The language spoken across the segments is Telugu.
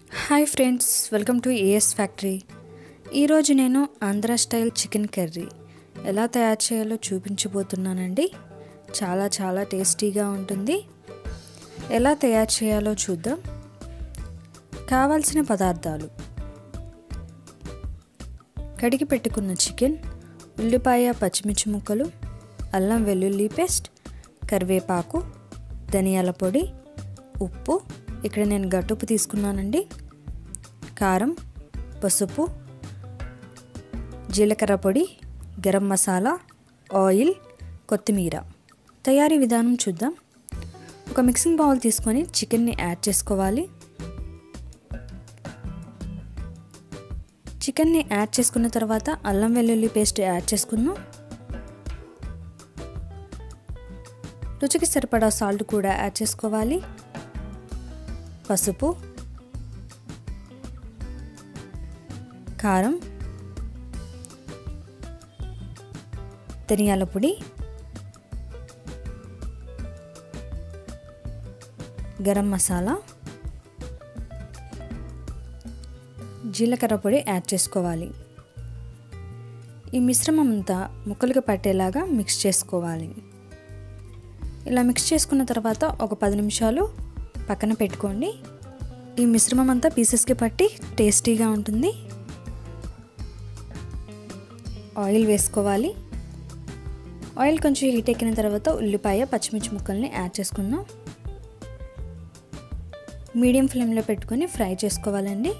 hi friends welcome to AS factory ఈరోజు నేను ఆంధ్ర స్టైల్ చికెన్ కర్రీ ఎలా తయారు చేయాలో చూపించబోతున్నానండి చాలా చాలా టేస్టీగా ఉంటుంది ఎలా తయారు చేయాలో చూద్దాం కావాల్సిన పదార్థాలు కడిగి పెట్టుకున్న చికెన్ ఉల్లిపాయ పచ్చిమిర్చి ముక్కలు అల్లం వెల్లుల్లి పేస్ట్ కరివేపాకు ధనియాల పొడి ఉప్పు ఇక్కడ నేను గట్టుప్పు తీసుకున్నానండి కారం పసుపు జీలకర్ర పొడి గరం మసాలా ఆయిల్ కొత్తిమీర తయారీ విధానం చూద్దాం ఒక మిక్సింగ్ బౌల్ తీసుకొని చికెన్ని యాడ్ చేసుకోవాలి చికెన్ని యాడ్ చేసుకున్న తర్వాత అల్లం వెల్లుల్లి పేస్ట్ యాడ్ చేసుకుందాం రుచికి సరిపడా సాల్ట్ కూడా యాడ్ చేసుకోవాలి పసుపు కారం ధనియాల పొడి గరం మసాలా జీలకర్ర పొడి యాడ్ చేసుకోవాలి ఈ మిశ్రమం అంతా ముక్కలుగా పట్టేలాగా మిక్స్ చేసుకోవాలి ఇలా మిక్స్ చేసుకున్న తర్వాత ఒక పది నిమిషాలు పక్కన పెట్టుకోండి ఈ మిశ్రమం అంతా పీసెస్కి పట్టి టేస్టీగా ఉంటుంది ఆయిల్ వేసుకోవాలి ఆయిల్ కొంచెం హీట్ ఎక్కిన తర్వాత ఉల్లిపాయ పచ్చిమిర్చి ముక్కల్ని యాడ్ చేసుకుందాం మీడియం ఫ్లేమ్లో పెట్టుకొని ఫ్రై చేసుకోవాలండి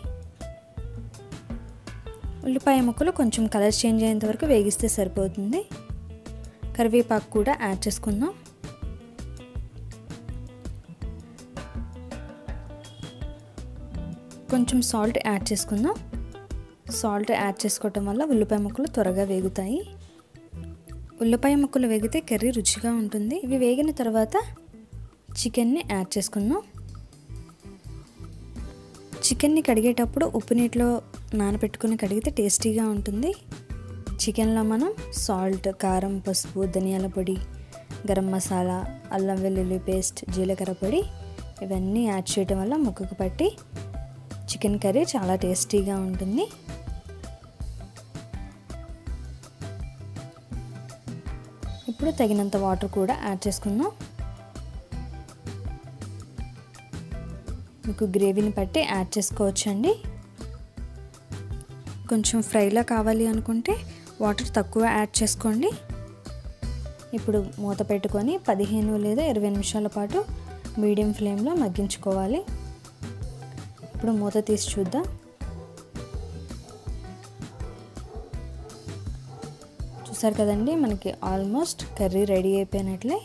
ఉల్లిపాయ ముక్కలు కొంచెం కలర్ చేంజ్ అయ్యేంత వరకు వేగిస్తే సరిపోతుంది కరివేపాకు కూడా యాడ్ చేసుకుందాం కొంచెం సాల్ట్ యాడ్ చేసుకుందాం సాల్ట్ యాడ్ చేసుకోవటం వల్ల ఉల్లిపాయ ముక్కలు త్వరగా వేగుతాయి ఉల్లిపాయ ముక్కలు వేగితే కర్రీ రుచిగా ఉంటుంది ఇవి వేగిన తర్వాత చికెన్ని యాడ్ చేసుకుందాం చికెన్ని కడిగేటప్పుడు ఉప్పు నీటిలో నానబెట్టుకుని కడిగితే టేస్టీగా ఉంటుంది చికెన్లో మనం సాల్ట్ కారం పసుపు ధనియాల పొడి గరం మసాలా అల్లం వెల్లుల్లి పేస్ట్ జీలకర్ర పొడి ఇవన్నీ యాడ్ చేయడం వల్ల ముక్కకు పట్టి చికెన్ కర్రీ చాలా టేస్టీగా ఉంటుంది ఇప్పుడు తగినంత వాటర్ కూడా యాడ్ చేసుకుందాం మీకు గ్రేవీని బట్టి యాడ్ చేసుకోవచ్చండి కొంచెం ఫ్రైలా కావాలి అనుకుంటే వాటర్ తక్కువ యాడ్ చేసుకోండి ఇప్పుడు మూత పెట్టుకొని పదిహేను లేదా ఇరవై నిమిషాల పాటు మీడియం ఫ్లేమ్లో మగ్గించుకోవాలి ఇప్పుడు మూత తీసి చూద్దాం చూసారు కదండి మనకి ఆల్మోస్ట్ కర్రీ రెడీ అయిపోయినట్లే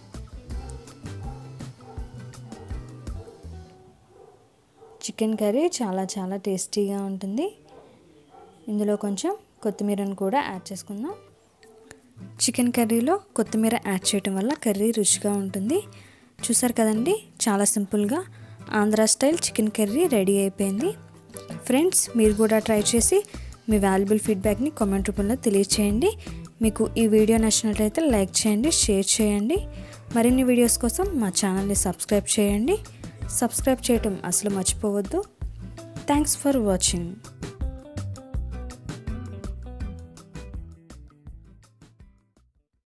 చికెన్ కర్రీ చాలా చాలా టేస్టీగా ఉంటుంది ఇందులో కొంచెం కొత్తిమీరను కూడా యాడ్ చేసుకుందాం చికెన్ కర్రీలో కొత్తిమీర యాడ్ చేయటం వల్ల కర్రీ రుచిగా ఉంటుంది చూసారు కదండి చాలా సింపుల్గా Andhra style chicken curry ready అయిపోయింది ఫ్రెండ్స్ మీరు కూడా ట్రై చేసి మీ వాల్యుబుల్ ఫీడ్బ్యాక్ని కామెంట్ రూపంలో తెలియచేయండి మీకు ఈ వీడియో నచ్చినట్లయితే లైక్ చేయండి షేర్ చేయండి మరిన్ని వీడియోస్ కోసం మా ఛానల్ని సబ్స్క్రైబ్ చేయండి సబ్స్క్రైబ్ చేయటం అసలు మర్చిపోవద్దు థ్యాంక్స్ ఫర్ వాచింగ్